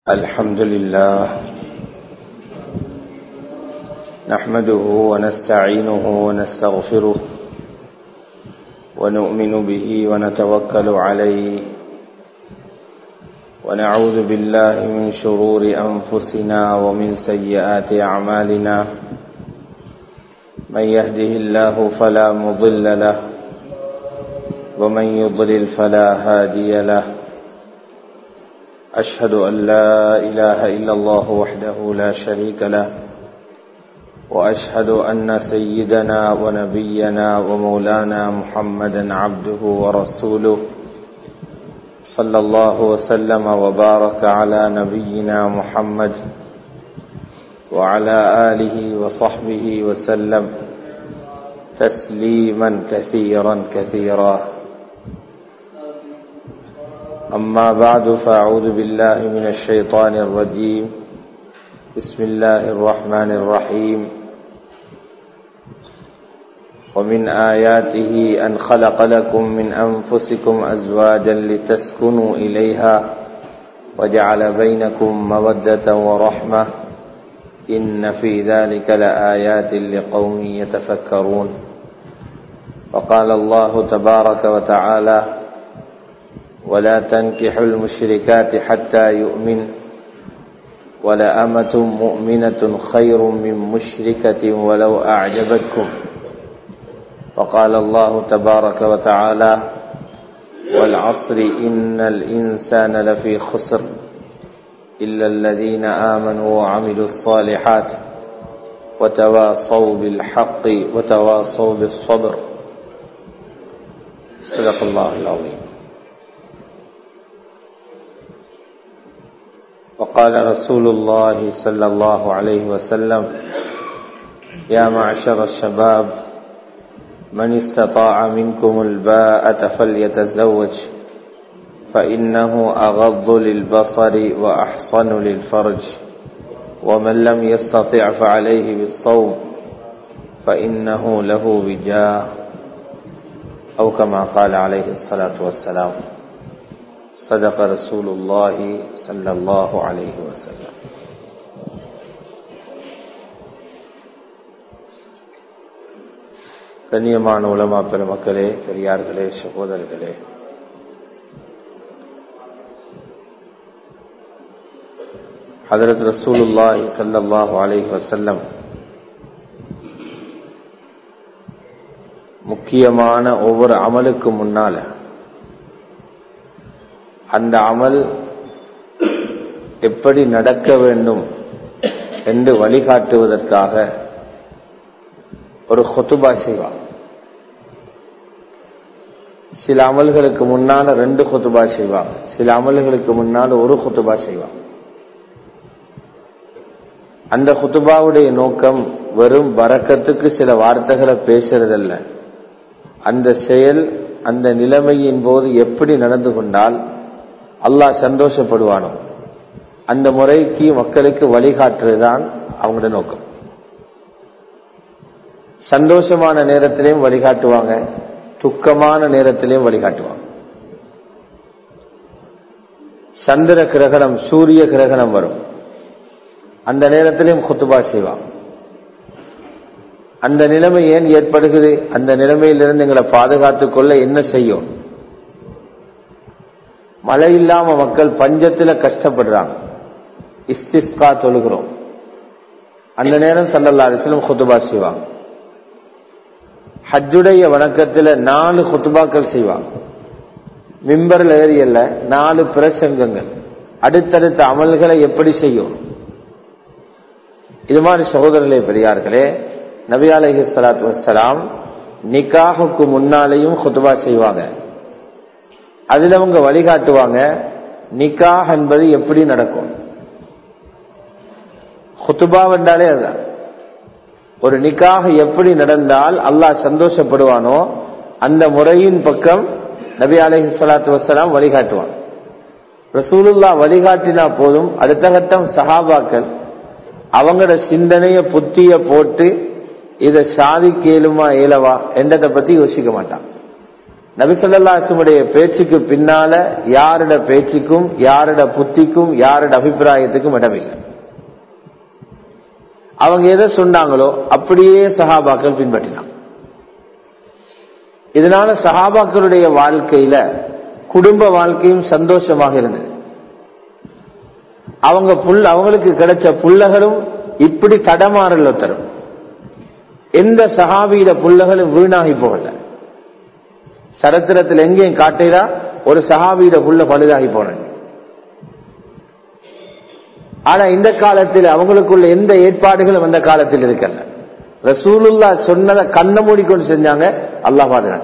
الحمد لله نحمده ونستعينه ونستغفره ونؤمن به ونتوكل عليه ونعوذ بالله من شرور أنفسنا ومن سيئات أعمالنا من يهده الله فلا مضل له ومن يضلل فلا هادي له أشهد أن لا إله إلا الله وحده لا شريك له وأشهد أن سيدنا ونبينا ومولانا محمدا عبده ورسوله صلى الله وسلم وبارك على نبينا محمد وعلى آله وصحبه وسلم تسليما كثيرا كثيرا أما بعد فأعوذ بالله من الشيطان الرجيم بسم الله الرحمن الرحيم ومن آياته أن خلق لكم من أنفسكم أزواجا لتسكنوا إليها وجعل بينكم مودة ورحمة إن في ذلك لآيات لقوم يتفكرون وقال الله تبارك وتعالى ولا تنكحوا المشركات حتى يؤمن ولأمة مؤمنة خير من مشركة ولو أعجبتكم وقال الله تبارك وتعالى والعصر إن الإنسان لفي خسر إلا الذين آمنوا وعملوا الصالحات وتواصوا بالحق وتواصوا بالصبر صدق الله العظيم وقال رسول الله صلى الله عليه وسلم يا معشر الشباب من استطاع منكم الباءة فليتزوج فإنه أغض للبصر وأحصن للفرج ومن لم يستطع فعليه بالصوم فإنه له وجاء أو كما قال عليه الصلاة والسلام صدق رسول الله صلى الله عليه وسلم கண்ணியமான உலமா பெருமக்களே பெரியார்களே சகோதரர்களே ஹதரத் ரசூலுல்லாஹி சல்லாஹு அலைஹி வசல்லம் முக்கியமான ஒவ்வொரு அமலுக்கு முன்னால அந்த அமல் எப்படி நடக்க வேண்டும் என்று வழிகாட்டுவதற்காக ஒரு கொத்துபா செய்வார் சில அமல்களுக்கு முன்னால ரெண்டு கொத்துபா செய்வாங்க சில அமல்களுக்கு முன்னால் ஒரு கொத்துபா செய்வாங்க அந்த குத்துபாவுடைய நோக்கம் வெறும் வரக்கத்துக்கு சில வார்த்தைகளை பேசுறதல்ல அந்த செயல் அந்த நிலைமையின் போது எப்படி நடந்து கொண்டால் அல்லாஹ் சந்தோஷப்படுவானோ அந்த முறைக்கு மக்களுக்கு வழிகாட்டுறதுதான் அவங்களோட நோக்கம் சந்தோஷமான நேரத்திலையும் வழிகாட்டுவாங்க துக்கமான நேரத்திலையும் வழிகாட்டுவாங்க சந்திர கிரகணம் சூரிய கிரகணம் வரும் அந்த நேரத்திலையும் குத்துபா செய்வாங்க அந்த நிலைமை ஏன் ஏற்படுகிறது அந்த நிலைமையிலிருந்து எங்களை பாதுகாத்துக் கொள்ள என்ன செய்யும் மழை இல்லாம மக்கள் பஞ்சத்துல கஷ்டப்படுறாங்க இஸ்திஸ்கா தொழுகிறோம் அந்த நேரம் சல்லல்லா அலிஸ்லம் குத்துபா செய்வாங்க ஹஜ்ஜுடைய வணக்கத்துல நாலு குத்துபாக்கள் செய்வாங்க மிம்பரில் ஏறியல்ல நாலு பிரசங்கங்கள் அடுத்தடுத்த அமல்களை எப்படி செய்யும் இது மாதிரி சகோதரர்களே பெரியார்களே நபி அலஹி சலாத்து வசலாம் நிக்காகுக்கு முன்னாலேயும் குத்துபா செய்வாங்க அதுல அவங்க வழிகாட்டுவாங்க நிக்காஹ் என்பது எப்படி நடக்கும் குத்துபா என்றாலே அதுதான் ஒரு நிக்காக எப்படி நடந்தால் அல்லாஹ் சந்தோஷப்படுவானோ அந்த முறையின் பக்கம் நபி அலஹி சலாத்து வசலாம் வழிகாட்டுவான் ரசூலுல்லா வழிகாட்டினா போதும் அடுத்த கட்டம் சஹாபாக்கள் அவங்களோட சிந்தனைய புத்திய போட்டு இதை சாதி கேளுமா இயலவா என்றதை பத்தி யோசிக்க மாட்டான் நபிசல்லாசுடைய பேச்சுக்கு பின்னால யாருட பேச்சுக்கும் யாருட புத்திக்கும் யாருட அபிப்பிராயத்துக்கும் இடமில்லை அவங்க எதை சொன்னாங்களோ அப்படியே சஹாபாக்கள் பின்பற்றினாங்க இதனால சஹாபாக்களுடைய வாழ்க்கையில குடும்ப வாழ்க்கையும் சந்தோஷமாக இருந்தது அவங்க புல் அவங்களுக்கு கிடைச்ச புள்ளகளும் இப்படி தடமாறல தரும் எந்த சஹாபியில புள்ளகளும் வீணாகி போகல சரித்திரத்தில் எங்கேயும் காட்டுகிறா ஒரு சஹாபியில புள்ள பழுதாகி போன ஆனா இந்த காலத்தில் அவங்களுக்குள்ள எந்த ஏற்பாடுகளும் அந்த காலத்தில் இருக்கல ரசூலுல்லா சொன்னதை கண்ணை மூடிக்கொண்டு செஞ்சாங்க அல்லா பாதுகாக்க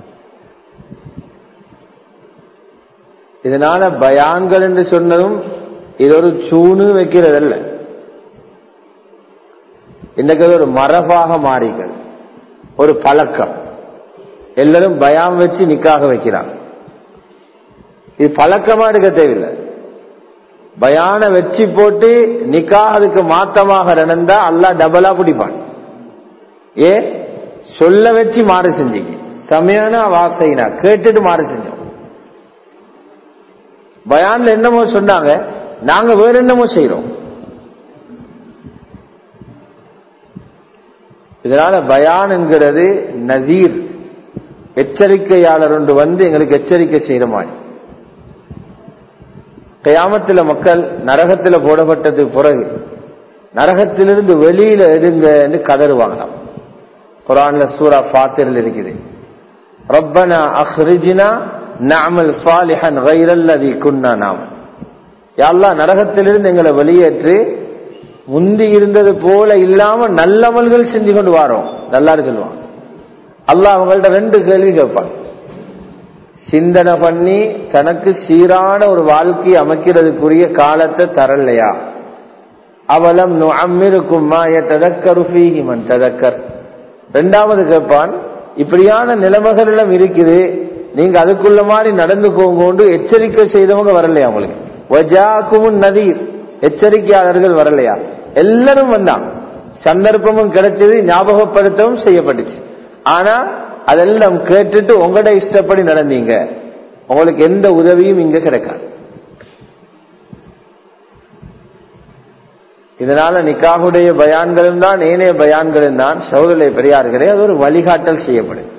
இதனால பயான்கள் என்று சொன்னதும் இது ஒரு சூணு வைக்கிறதல்ல இன்றைக்கு ஒரு மரபாக மாறிகள் ஒரு பழக்கம் எல்லாரும் பயாம் வச்சு நிக்காக வைக்கிறாங்க இது பழக்கமா இருக்க தேவையில்லை பயான வச்சு போட்டு நிக்காக அதுக்கு மாத்தமாக நடந்தா அல்லா டபுளா பிடிப்பான் ஏ சொல்ல வச்சு மாறு செஞ்சீங்க செமையான வார்த்தைனா கேட்டுட்டு மாறு செஞ்சோம் பயான்ல என்னமோ சொன்னாங்க நாங்க வேற என்னமோ செய்யறோம் இதனால பயான் என்கிறது நசீர் எச்சரிக்கையாளர் ஒன்று வந்து எங்களுக்கு எச்சரிக்கை செய்யற மாதிரி கயாமத்துல மக்கள் நரகத்துல போடப்பட்டது பிறகு நரகத்திலிருந்து வெளியில எடுங்கன்னு கதறுவாங்களாம் குரான்ல சூரா ஃபாத்திரில் இருக்குது ரப்பனா அஹ்ரிஜினா நாமல் சாலிஹன் கைரல்லதி குன்னா நாம யாழ்லா நரகத்திலிருந்து எங்களை வெளியேற்று முந்தி இருந்தது போல இல்லாம நல்லமல்கள் செஞ்சு கொண்டு வாரோம் நல்லாரு சொல்லுவாங்க அல்லாஹ் அவங்கள்ட்ட ரெண்டு கேள்வி கேட்பாங்க சிந்தனை பண்ணி தனக்கு சீரான ஒரு வாழ்க்கையை அமைக்கிறதுக்குரிய காலத்தை தரலையா அவலம் அம்மிருக்கும் ததக்கர் ததக்கர் ரெண்டாவது கேட்பான் இப்படியான நிலைமைகள் எல்லாம் இருக்குது நீங்க அதுக்குள்ள மாதிரி நடந்துக்கோங்க எச்சரிக்கை செய்தவங்க வரலையா உங்களுக்கு வஜாக்குமுன் நதீர் எச்சரிக்கையாளர்கள் வரலையா எல்லாரும் வந்தாங்க சந்தர்ப்பமும் கிடைச்சது ஞாபகப்படுத்தவும் செய்யப்பட்டுச்சு ஆனா அதெல்லாம் கேட்டுட்டு உங்களோட இஷ்டப்படி நடந்தீங்க உங்களுக்கு எந்த உதவியும் இங்க கிடைக்காது இதனால நிக்காகுடைய பயான்களும் தான் ஏனைய பயான்களும் தான் சௌதலை பெரியார்களே அது ஒரு வழிகாட்டல் செய்யப்படும்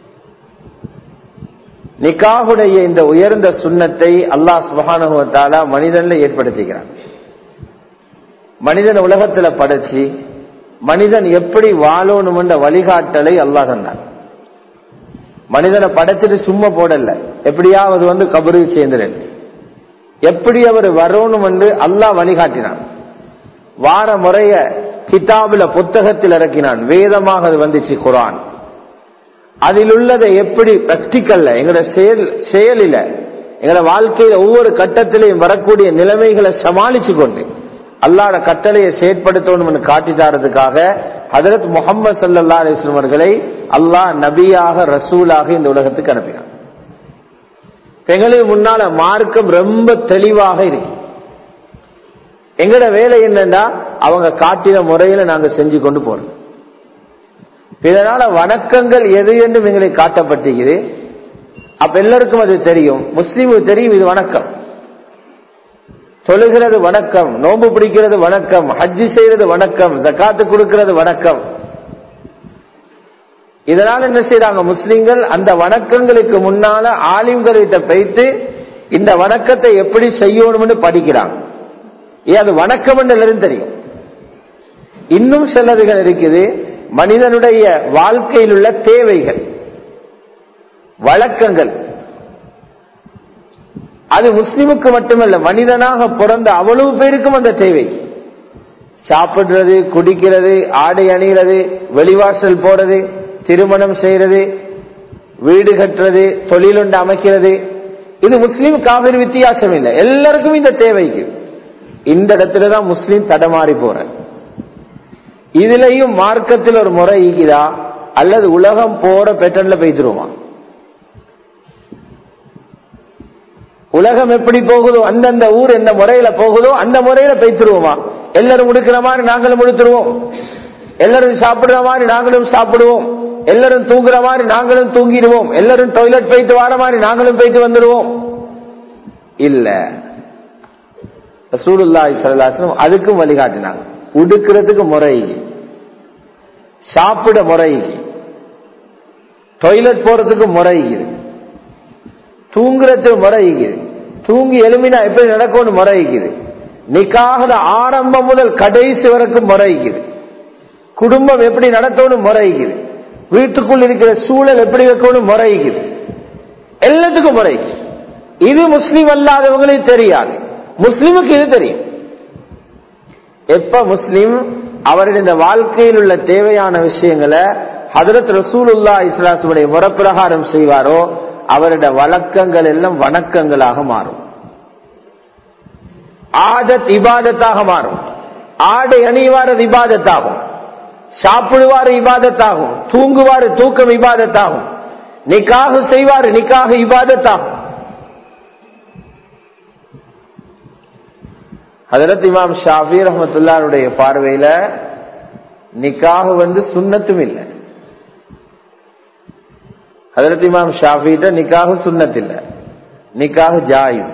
நிக்காகுடைய இந்த உயர்ந்த சுண்ணத்தை அல்லாஹ் சுபகானுவத்தாலா மனிதன்ல ஏற்படுத்திக்கிறான் மனிதன் உலகத்துல படைச்சு மனிதன் எப்படி வாழணும் என்ற வழிகாட்டலை அல்லாஹ் தந்தான் மனிதனை படைச்சிட்டு சும்மா போடல எப்படியாவது வந்து கபரு சேர்ந்துடன் எப்படி அவர் வரணும் என்று அல்லாஹ் வழிகாட்டினான் வார முறைய கிதாபுல புத்தகத்தில் இறக்கினான் வேதமாக அது வந்துச்சு குரான் அதில் உள்ளதை எப்படி பிராக்டிக்கல்ல எங்களோட செயல் செயலில எங்களோட வாழ்க்கையில ஒவ்வொரு கட்டத்திலையும் வரக்கூடிய நிலைமைகளை சமாளிச்சு கொண்டு அல்லாட கட்டளையை செயற்படுத்தணும் காட்டி தரதுக்காக ஹதரத் முகமது சல்லா அலிஸ்லம் அவர்களை அல்லாஹ் நபியாக ரசூலாக இந்த உலகத்துக்கு அனுப்பினார் எங்களுக்கு முன்னால மார்க்கம் ரொம்ப தெளிவாக இருக்கு எங்கட வேலை என்னன்னா அவங்க காட்டின முறையில நாங்க செஞ்சு கொண்டு போறோம் இதனால வணக்கங்கள் எது என்றும் எங்களை காட்டப்பட்டிருக்குது அப்ப எல்லாருக்கும் அது தெரியும் முஸ்லீமுக்கு தெரியும் இது வணக்கம் தொழுகிறது வணக்கம் நோன்பு பிடிக்கிறது வணக்கம் ஹஜ்ஜு செய்யறது வணக்கம் ஜக்காத்து கொடுக்கிறது வணக்கம் இதனால என்ன செய்யறாங்க முஸ்லிம்கள் அந்த வணக்கங்களுக்கு முன்னால ஆலிம்களிட்ட போயிட்டு இந்த வணக்கத்தை எப்படி செய்யணும்னு படிக்கிறாங்க ஏன் அது வணக்கம் என்று தெரியும் இன்னும் சிலதுகள் இருக்குது மனிதனுடைய வாழ்க்கையில் உள்ள தேவைகள் வழக்கங்கள் அது முஸ்லிமுக்கு மட்டுமல்ல மனிதனாக பிறந்த அவ்வளவு பேருக்கும் அந்த தேவை சாப்பிடுறது குடிக்கிறது ஆடை அணிகிறது வெளிவாசல் போறது திருமணம் செய்யறது வீடு கட்டுறது தொழிலுண்டு அமைக்கிறது இது முஸ்லீம் காவிரி வித்தியாசம் இல்லை எல்லாருக்கும் இந்த தேவைக்கு இந்த இடத்துலதான் முஸ்லீம் தடமாறி போற இதுலயும் மார்க்கத்தில் ஒரு முறை ஈக்குதா அல்லது உலகம் போற பேட்டர்ல பேசிடுவான் உலகம் எப்படி போகுதோ அந்தந்த ஊர் எந்த முறையில போகுதோ அந்த முறையில பேசிடுவோமா எல்லாரும் உடுக்கிற மாதிரி நாங்களும் உடுத்துருவோம் எல்லாரும் சாப்பிடுற மாதிரி நாங்களும் சாப்பிடுவோம் எல்லாரும் தூங்குற மாதிரி நாங்களும் தூங்கிடுவோம் எல்லாரும் டாய்லெட் போயிட்டு வர மாதிரி நாங்களும் போயிட்டு வந்துடுவோம் இல்ல ரசூலுல்லாஹி ஸல்லல்லாஹு அதுக்கும் வழிகாட்டினாங்க உடுக்கிறதுக்கு முறை சாப்பிட முறை டாய்லெட் போறதுக்கு முறை தூங்குறதுக்கு முறை தூங்கி எலுமினா எப்படி நடக்கும்னு முறைக்குது நிக்காக ஆரம்பம் முதல் கடைசி வரைக்கும் முறைக்குது குடும்பம் எப்படி நடத்தணும் முறைக்குது வீட்டுக்குள் இருக்கிற சூழல் எப்படி வைக்கணும் முறைக்குது எல்லாத்துக்கும் முறைக்கு இது முஸ்லீம் அல்லாதவங்களுக்கு தெரியாது முஸ்லிமுக்கு இது தெரியும் எப்ப முஸ்லிம் அவருடைய இந்த வாழ்க்கையில் உள்ள தேவையான விஷயங்களை ஹதரத் ரசூலுல்லா இஸ்லாசுடைய முறப்பிரகாரம் செய்வாரோ அவருடைய வழக்கங்கள் எல்லாம் வணக்கங்களாக மாறும் ஆதத் இபாதத்தாக மாறும் ஆடை அணிவாரது இபாதத்தாகும் சாப்பிடுவாரு இபாதத்தாகும் தூங்குவாரு தூக்கம் இபாதத்தாகும் நிக்காக செய்வாரு நிக்காக இபாதத்தாகும் ஹதரத் இமாம் ஷாஃபி ரஹமத்துல்லாருடைய பார்வையில நிக்காக வந்து சுண்ணத்தும் இல்லை ஹதரத் இமாம் ஷாஃபிட்ட நிக்காக சுண்ணத் இல்லை நிக்காக ஜாயிஸ்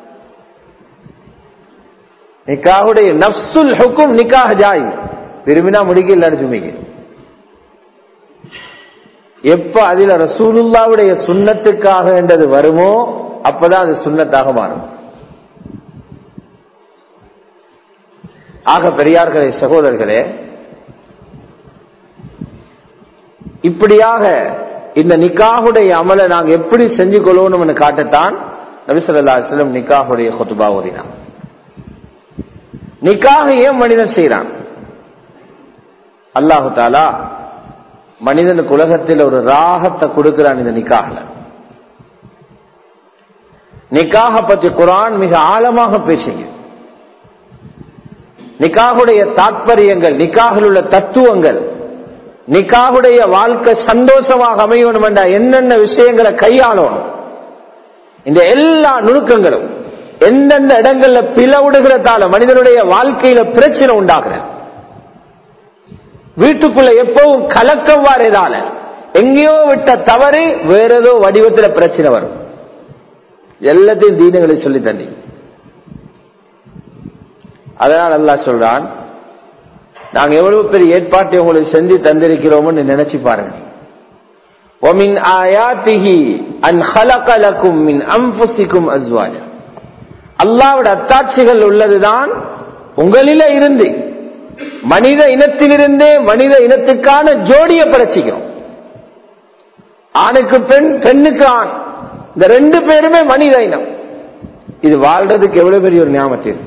நிக்காவுடைய நப்சுல் ஹுக்கும் நிக்காக ஜாயிஸ் விரும்பினா முடிக்க இல்லாடி சுமிக்க எப்ப அதுல ரசூலுல்லாவுடைய சுண்ணத்துக்காக என்றது வருமோ அப்பதான் அது சுண்ணத்தாக மாறும் ஆக பெரியார்களே சகோதரர்களே இப்படியாக இந்த நிக்காகுடைய அமலை நாங்க எப்படி செஞ்சு கொள்ளணும்னு காட்டத்தான் நபிசல்லா செல்லம் நிக்காகுடைய கொத்துபா ஓதினான் நிக்காக ஏன் மனிதன் செய்யறான் அல்லாஹு தாலா மனிதனுக்கு உலகத்தில் ஒரு ராகத்தை கொடுக்கிறான் இந்த நிக்காகல நிக்காக பற்றி குரான் மிக ஆழமாக பேசுங்க நிக்காகுடைய தாற்பயங்கள் நிக்காகில் உள்ள தத்துவங்கள் நிக்காகுடைய வாழ்க்கை சந்தோஷமாக அமையணும் என்ற என்னென்ன விஷயங்களை கையாளணும் இந்த எல்லா நுணுக்கங்களும் எந்தெந்த இடங்கள்ல பிளவுடுகிறதால மனிதனுடைய வாழ்க்கையில பிரச்சனை உண்டாகிற வீட்டுக்குள்ள எப்பவும் கலக்கம் வாரதால எங்கேயோ விட்ட தவறு வேற ஏதோ வடிவத்தில் பிரச்சனை வரும் எல்லாத்தையும் தீனங்களை சொல்லி தண்ணி அதனால் அல்லா சொல்றான் நாங்க எவ்வளவு பெரிய ஏற்பாட்டை உங்களுக்கு செஞ்சு தந்திருக்கிறோம்னு நினைச்சு பாருங்க ومن آياته أن خلق لكم من أنفسكم أزواجا அல்லாவோட அத்தாட்சிகள் உள்ளதுதான் உங்களில இருந்து மனித இனத்திலிருந்தே மனித இனத்துக்கான ஜோடிய படைச்சிக்கிறோம் ஆணுக்கு பெண் பெண்ணுக்கு ஆண் இந்த ரெண்டு பேருமே மனித இனம் இது வாழ்றதுக்கு எவ்வளவு பெரிய ஒரு ஞாபகத்தில்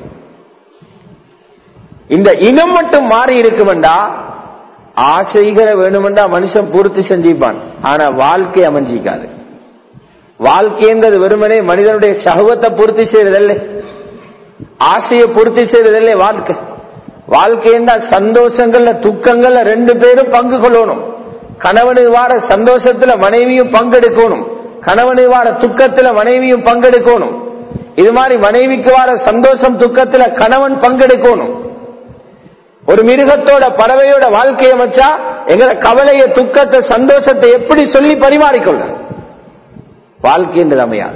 இந்த இனம் மட்டும் மாறி இருக்குமெண்டா ஆசைகளை வேணுமெண்டா மனுஷன் பூர்த்தி செஞ்சுப்பான் ஆனா வாழ்க்கை அமைஞ்சிக்காது வாழ்க்கைன்றது வெறுமனே மனிதனுடைய சகவத்தை பூர்த்தி செய்யறதில்லை ஆசையை பூர்த்தி செய்யறதில்லை வாழ்க்கை வாழ்க்கை என்றால் சந்தோஷங்கள்ல துக்கங்கள்ல ரெண்டு பேரும் பங்கு கொள்ளணும் கணவனு வார சந்தோஷத்துல மனைவியும் பங்கெடுக்கணும் கணவனு வார துக்கத்துல மனைவியும் பங்கெடுக்கணும் இது மாதிரி மனைவிக்கு வார சந்தோஷம் துக்கத்துல கணவன் பங்கெடுக்கணும் ஒரு மிருகத்தோட பறவையோட வாழ்க்கையை வச்சா எங்களை கவலைய துக்கத்தை சந்தோஷத்தை எப்படி சொல்லி பரிமாறிக்கொள்ள வாழ்க்கைன்றது அமையாது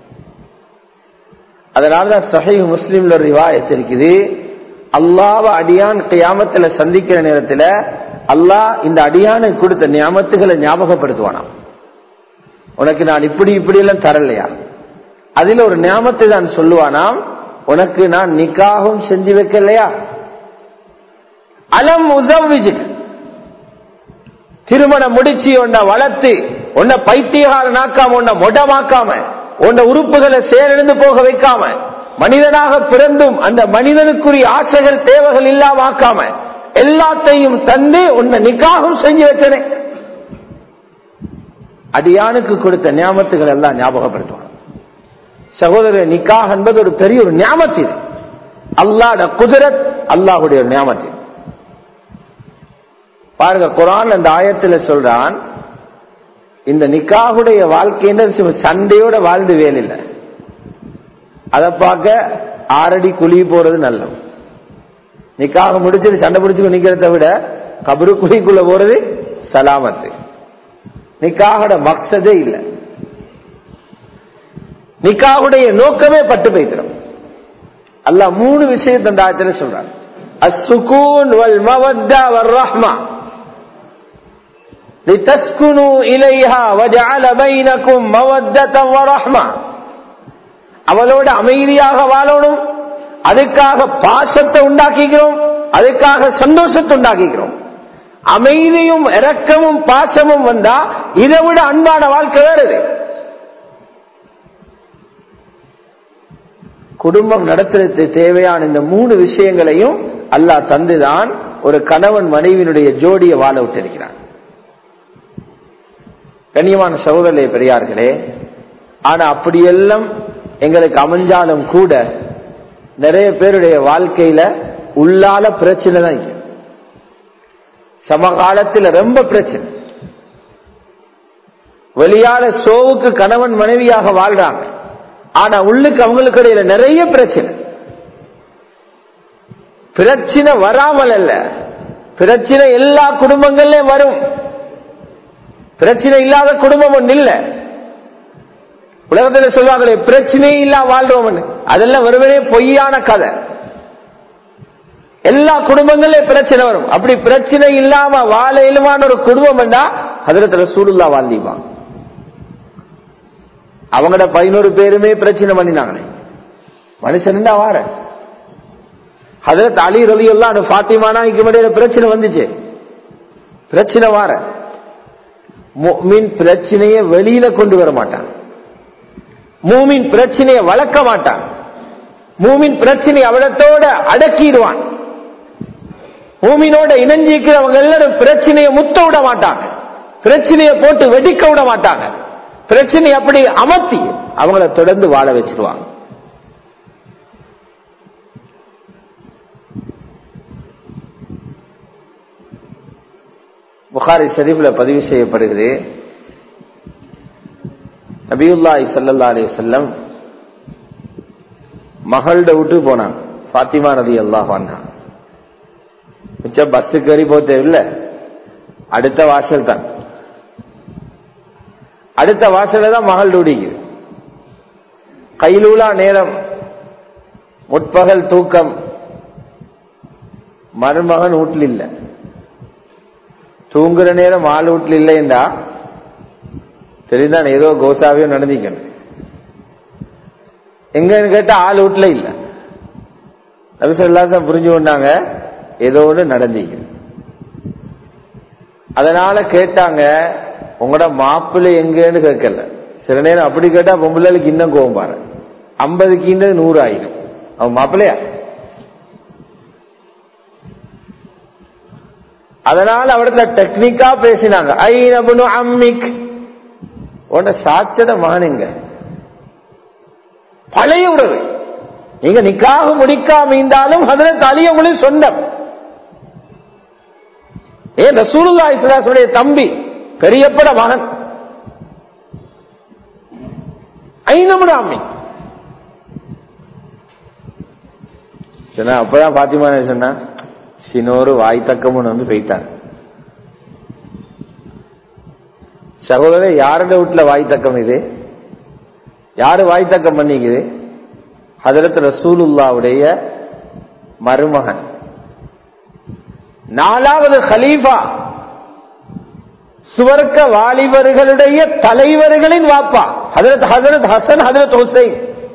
அதனாலதான் சஹை முஸ்லீம்ல ஒரு ரிவாயத் இருக்குது அல்லாவ அடியான் கியாமத்துல சந்திக்கிற நேரத்துல அல்லாஹ் இந்த அடியானுக்கு கொடுத்த ஞாபகத்துகளை ஞாபகப்படுத்துவானாம் உனக்கு நான் இப்படி இப்படி எல்லாம் தரலையா அதுல ஒரு ஞாபகத்தை தான் சொல்லுவானாம் உனக்கு நான் நிக்காகவும் செஞ்சு வைக்கலையா அலம் உதவிஜுக்கு திருமணம் முடிச்சு உன்னை வளர்த்து உன்னை பைத்தியகாரனாக்காம உன்னை மொடமாக்காம உன்னை உறுப்புகளை செயலிழந்து போக வைக்காம மனிதனாக பிறந்தும் அந்த மனிதனுக்குரிய ஆசைகள் தேவைகள் இல்லாம ஆக்காம எல்லாத்தையும் தந்து உன்னை நிக்காகம் செஞ்சு வச்சனே அடியானுக்கு கொடுத்த ஞாபகத்துகள் எல்லாம் ஞாபகப்படுத்துவான் சகோதரர் நிக்காக என்பது ஒரு பெரிய ஒரு ஞாபகத்து இது அல்லாட குதிரத் அல்லாஹுடைய ஒரு ஞாபகத்து பாருங்க குரான் அந்த ஆயத்துல சொல்றான் இந்த நிக்காகுடைய வாழ்க்கைன்னு சண்டையோட வாழ்ந்து வேலில்லை அதை பார்க்க ஆறடி குழி போறது நல்லது நிக்காக முடிச்சுட்டு சண்டை பிடிச்சு நிக்கிறத விட கபரு குழிக்குள்ள போறது சலாமத்து நிக்காகோட மக்சதே இல்லை நிக்காவுடைய நோக்கமே பட்டு போய்க்கிறோம் அல்லாஹ் மூணு விஷயத்தை அந்த ஆயத்துல சொல்றான் அசுகூன் வல் மவத்தா வர் ரஹ்மா لتسكنوا إليها وجعل بينكم مودة ورحمة அவளோட அமைதியாக வாழணும் அதுக்காக பாசத்தை உண்டாக்கிக்கிறோம் அதுக்காக சந்தோஷத்தை உண்டாக்கிக்கிறோம் அமைதியும் இரக்கமும் பாசமும் வந்தா இதை விட அன்பான வாழ்க்கை வேறு குடும்பம் நடத்துறதுக்கு தேவையான இந்த மூணு விஷயங்களையும் அல்லாஹ் தந்துதான் ஒரு கணவன் மனைவியினுடைய ஜோடியை வாழ விட்டிருக்கிறான் கண்ணியமான சகோதரே பெரியார்களே ஆனா அப்படியெல்லாம் எங்களுக்கு அமைஞ்சாலும் கூட நிறைய பேருடைய வாழ்க்கையில உள்ளால பிரச்சனை தான் இருக்கு சமகாலத்தில் ரொம்ப பிரச்சனை வெளியால சோவுக்கு கணவன் மனைவியாக வாழ்றாங்க ஆனா உள்ளுக்கு அவங்களுக்கு இடையில நிறைய பிரச்சனை பிரச்சனை வராமல் அல்ல பிரச்சனை எல்லா குடும்பங்கள்லயும் வரும் பிரச்சனை இல்லாத குடும்பம் ஒன்று இல்ல உலகத்தில் சொல்லுவாங்களே பிரச்சனையே இல்லா வாழ்றோம் அதெல்லாம் வெறுமனே பொய்யான கதை எல்லா குடும்பங்கள்லயும் பிரச்சனை வரும் அப்படி பிரச்சனை இல்லாம வாழ இயலுமான ஒரு குடும்பம் என்றா அதுல சூடுல்லா வாழ்ந்திப்பாங்க அவங்களோட பதினோரு பேருமே பிரச்சனை பண்ணினாங்களே மனுஷன் தான் வார அதுல அலி ரவி எல்லாம் பாத்திமானா இடையில பிரச்சனை வந்துச்சு பிரச்சனை வார மீன் பிரச்சனையை வெளியில கொண்டு வர மாட்டான் மூமின் பிரச்சனையை வளர்க்க மாட்டான் மூமின் பிரச்சனை அவடத்தோட அடக்கிடுவான் மூமினோட இணைஞ்சிக்கிறவங்க எல்லாரும் பிரச்சனையை முத்த விட மாட்டாங்க பிரச்சனையை போட்டு வெடிக்க விட மாட்டாங்க பிரச்சனை அப்படி அமர்த்தி அவங்கள தொடர்ந்து வாழ வச்சிருவாங்க புகாரி ஷரீஃப்ல பதிவு செய்யப்படுகிறது நபியுல்லாய் சல்லா அலி செல்லம் மகள்கிட்ட விட்டு போனான் பாத்திமா நதி அல்லாஹ் மிச்சம் பஸ் கறி போக தேவையில்லை அடுத்த வாசல் தான் அடுத்த வாசல தான் மகள் டூடிக்குது கைலூலா நேரம் முற்பகல் தூக்கம் மருமகன் வீட்டில் இல்லை தூங்குற நேரம் ஆள் வீட்டில் இல்லைண்டா தெரிந்தான் ஏதோ கோசாவையோ நடந்திக்கணும் எங்கன்னு கேட்டா ஆள் வீட்டுல இல்ல நபிசல்லாசம் புரிஞ்சு கொண்டாங்க ஏதோ ஒன்று நடந்தீங்க அதனால கேட்டாங்க உங்களோட மாப்பிள்ளை எங்கன்னு கேட்கல சில நேரம் அப்படி கேட்டா பொம்பளைக்கு இன்னும் கோவம் பாரு ஐம்பதுக்கு இன்னும் நூறு ஆயிரம் அவன் மாப்பிள்ளையா அதனால அவடத்துல டெக்னிக்கா பேசினாங்க ஐ நபுனு அம்மிக் உன்ன சாட்சத மகனுங்க பழைய உறவு நீங்க நிக்காக முடிக்காம இருந்தாலும் அதுல தலிய உங்களுக்கு சொந்தம் ஏன் ரசூலுல்லா இஸ்லாசுடைய தம்பி பெரியப்பட மகன் ஐநமுட அம்மி சொன்னா அப்பதான் பாத்திமா சொன்னா சினோரு வாய் தக்கமுன்னு வந்து போயிட்டாங்க சகோதரர் யாரோட வீட்டுல வாய் தக்கம் இது யாரு வாய் தக்கம் பண்ணிக்குது ஹதரத் ரசூலுல்லாவுடைய மருமகன் நாலாவது ஹலீஃபா சுவர்க்க வாலிபர்களுடைய தலைவர்களின் வாப்பா ஹதரத் ஹதரத் ஹசன் ஹதரத் ஹுசைன்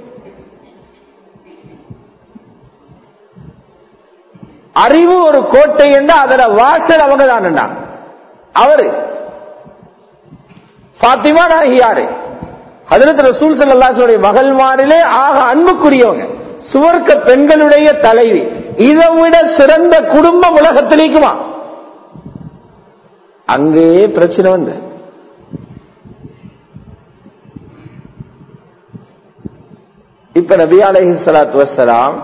அறிவு ஒரு கோட்டை என்று அதோட வாசல் அவங்க தான் அவரு பாத்திமா நாயகி யாரு ஹதரத் ரசூல் சல்லாசுடைய மகள்மாரிலே ஆக அன்புக்குரியவங்க சுவர்க்க பெண்களுடைய தலைவி இதை விட சிறந்த குடும்பம் உலகத்திலேக்குமா அங்கேயே பிரச்சனை வந்து இப்ப நபி அலஹி சலாத்து வசலாம்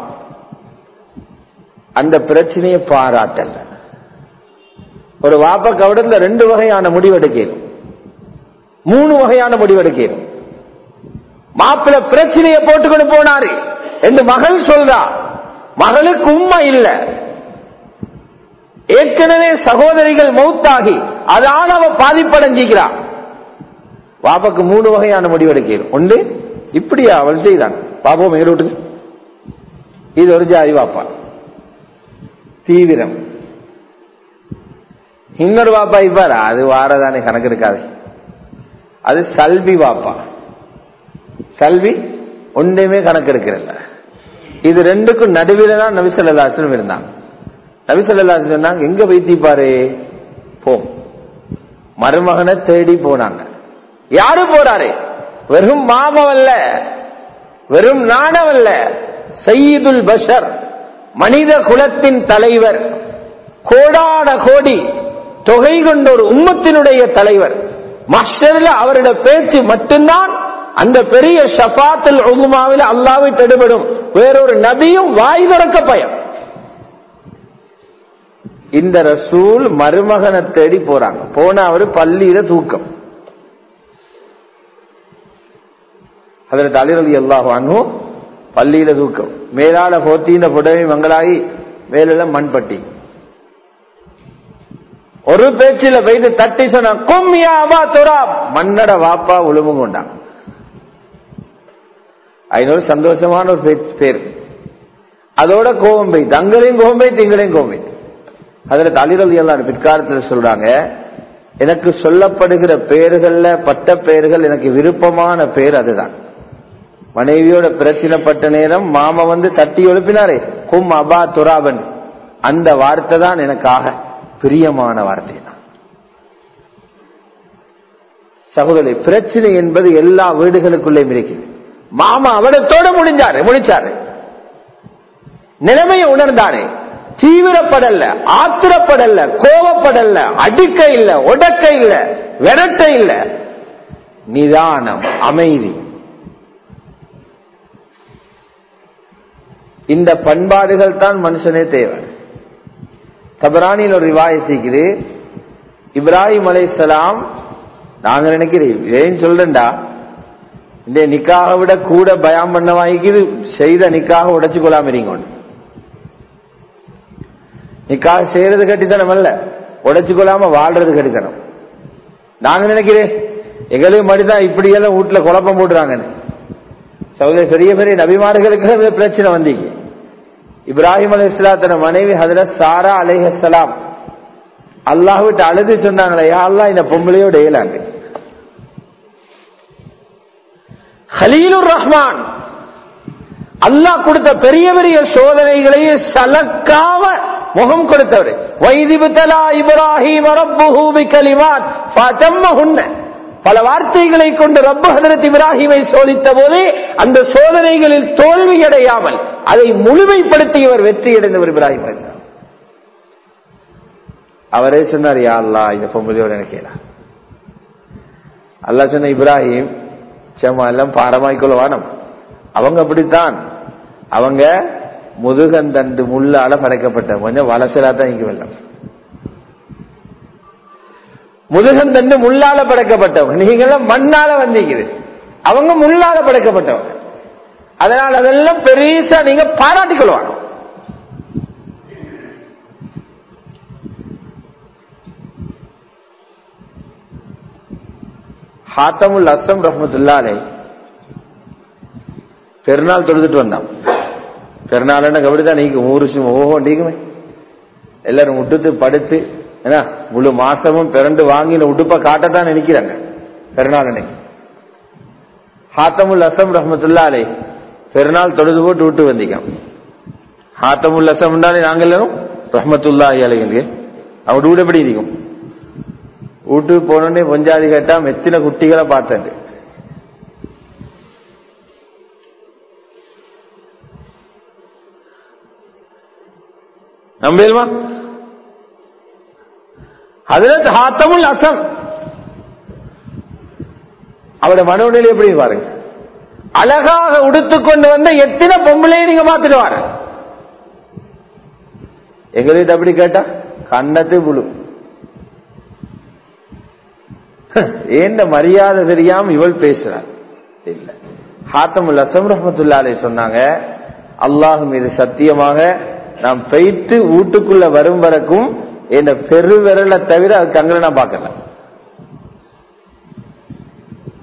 அந்த பிரச்சனையை பாராட்டல ஒரு வாப்ப கவுடத்துல ரெண்டு வகையான முடிவெடுக்கணும் மூணு வகையான முடிவெடுக்கணும் மாப்பிள்ள பிரச்சனையை போட்டுக்கொண்டு போனாரு என்று மகள் சொல்றா மகளுக்கு உண்மை இல்ல ஏற்கனவே சகோதரிகள் மௌத்தாகி அதான அவ பாதிப்படைஞ்சிக்கிறா வாப்பாக்கு மூணு வகையான முடிவு எடுக்கணும் ஒன்று இப்படியா அவன் செய்தான் பாப்போம் எங்க வீட்டுக்கு இது ஒரு ஜாதி வாப்பா தீவிரம் இன்னொரு வாப்பா இப்பாரு அது வாரதானே கணக்கு இருக்காது அது சல்வி வாப்பா கல்வி ஒன்றையுமே கணக்கு இருக்கிறல்ல இது ரெண்டுக்கும் நடுவில் தான் நபிசல்லாசனம் இருந்தாங்க நபிசல்லாசன் சொன்னாங்க எங்க வைத்திப்பாரு போம் மருமகனை தேடி போனாங்க யாரு போறாரு வெறும் மாமவல்ல வெறும் நாணவல்ல சையீதுல் பஷர் மனித குலத்தின் தலைவர் கோடான கோடி தொகை கொண்ட ஒரு உம்மத்தினுடைய தலைவர் மஸ்டர்ல அவருடைய பேச்சு மட்டும்தான் அந்த பெரிய ஷபாத்துல் உகுமாவில் அல்லாவை தடுபடும் வேறொரு நபியும் வாய் திறக்க பயம் இந்த ரசூல் மருமகனை தேடி போறாங்க போன அவரு பள்ளியில தூக்கம் அதில் தலைரவி எல்லா வாங்கும் பள்ளியில தூக்கம் மேலால போத்தின புடவை மங்களாகி மேலெல்லாம் மண்பட்டி ஒரு பேச்சில வைத்து தட்டி சொன்ன கும்யாவா துரா மன்னட வாப்பா உழுவும் கொண்டான் ஐநூறு சந்தோஷமான ஒரு பேச்சு பேர் அதோட கோபம் பெய்து அங்களையும் கோபம் பெய்து இங்களையும் கோபம் பெய்து அதுல தலைரவி எல்லாம் பிற்காலத்தில் சொல்றாங்க எனக்கு சொல்லப்படுகிற பெயர்கள்ல பட்ட பெயர்கள் எனக்கு விருப்பமான பேர் அதுதான் மனைவியோட பிரச்சனைப்பட்ட நேரம் மாமா வந்து தட்டி எழுப்பினாரே கும் அபா துராபன் அந்த வார்த்தை தான் எனக்காக பிரியமான வார்த்தை தான் சகோதரி பிரச்சனை என்பது எல்லா வீடுகளுக்குள்ளே இருக்குது மாமா அவடத்தோட முடிஞ்சாரு முடிச்சாரு நிலைமையை உணர்ந்தானே தீவிரப்படல ஆத்திரப்படல கோவப்படல அடிக்க இல்ல உடக்க இல்ல விரட்ட இல்ல நிதானம் அமைதி இந்த பண்பாடுகள் தான் மனுஷனே தேவை தபரானியில் ஒரு ரிவாயசிக்குது இப்ராஹிம் அலைசலாம் நாங்க நினைக்கிறேன் ஏன் சொல்றேன்டா இந்த நிக்காக விட கூட பயம் பண்ண வாங்கிக்குது செய்த நிக்காக உடைச்சு கொள்ளாம இருங்க நிக்காக செய்யறது கட்டித்தனம் அல்ல உடைச்சு கொள்ளாம வாழ்றது கட்டித்தனம் நாங்க நினைக்கிறேன் எங்களையும் மடிதான் இப்படி எல்லாம் வீட்டுல குழப்பம் போடுறாங்கன்னு சகோதரி பெரிய பெரிய நபிமார்களுக்கு அந்த பிரச்சனை வந்தீங்க இப்ராஹிம் அலி இஸ்லாத்தன மனைவி ஹதரத் சாரா அலைஹலாம் அல்லாஹ் விட்டு அழுது சொன்னாங்களே யா அல்லா இந்த பொம்பளையோட ஏலாண்டு ஹலீலுர் ரஹ்மான் அல்லாஹ் கொடுத்த பெரிய பெரிய சோதனைகளையே சலக்காம முகம் கொடுத்தவர் வைதிபுத்தலா இப்ராஹிம் ரப்புஹூபி கலிமான் ஃபதம்மஹுன்ன பல வார்த்தைகளை கொண்டு ரப்பு ஹதரத் இப்ராஹிமை சோதித்த போதே அந்த சோதனைகளில் தோல்வி அடையாமல் அதை முழுமைப்படுத்தியவர் வெற்றி அடைந்தவர் இப்ராஹிம் அலைஹிஸ்ஸலாம். அவரே சொன்னார் யா அல்லா இந்த பொம்பளையோட எனக்கேடா அல்லா சொன்ன இப்ராஹிம் சேமா எல்லாம் பாரமாய்க்கொள்ள வானம் அவங்க அப்படித்தான் அவங்க முதுகந்தண்டு முள்ளால படைக்கப்பட்ட கொஞ்சம் வளசலா தான் இங்க வெள்ளம் முதுகந்தண்டு முள்ளால படைக்கப்பட்டவங்க நீங்களும் மண்ணால வந்தீங்க அவங்க முள்ளால படைக்கப்பட்டவங்க அதனால் அதெல்லாம் பெருசா நீங்க பாராட்டிக் கொள்வாங்க ஹாத்தமுல் அஸ்லம் ரஹமத்துல்லாலே பெருநாள் தொழுதுட்டு வந்தான் பெருநாள் கபடிதான் நீக்கும் ஊரு ஓஹோ நீக்குமே எல்லாரும் விட்டுட்டு படுத்து என்ன முழு மாசமும் பிறண்டு வாங்கின உடுப்ப காட்டத்தான் நினைக்கிறாங்க பெருநாள் அன்னைக்கு ஹாத்தமுல் அசம் ரஹமத்துல்லாலே பெருநாள் தொழுது போட்டு விட்டு வந்திக்கான் ஹாத்தமுல் அசம் நாங்க எல்லாரும் ரஹமத்துல்லா அலைங்க அவங்க வீடு எப்படி இருக்கும் வீட்டுக்கு போனோடனே பொஞ்சாதி கேட்டா மெத்தின குட்டிகளை பார்த்தேன் நம்பியல்மா ஹதரத் ஹாத்தமுல் அசம் அவருடைய மனோநிலை எப்படி பாருங்க அழகாக உடுத்துக்கொண்டு வந்த எத்தனை பொம்பளையும் நீங்க பார்த்துட்டு வார எங்களுக்கு அப்படி கேட்டா கண்ணத்து புழு ஏந்த மரியாதை தெரியாம இவள் பேசுறார் இல்ல ஹாத்தமுல் அசம் ரஹமத்துல்லாலே சொன்னாங்க அல்லாஹ் மீது சத்தியமாக நாம் பெய்த்து வீட்டுக்குள்ள வரும் வரைக்கும் என்ன பெரு விரலை தவிர அது கங்களை நான் பார்க்கல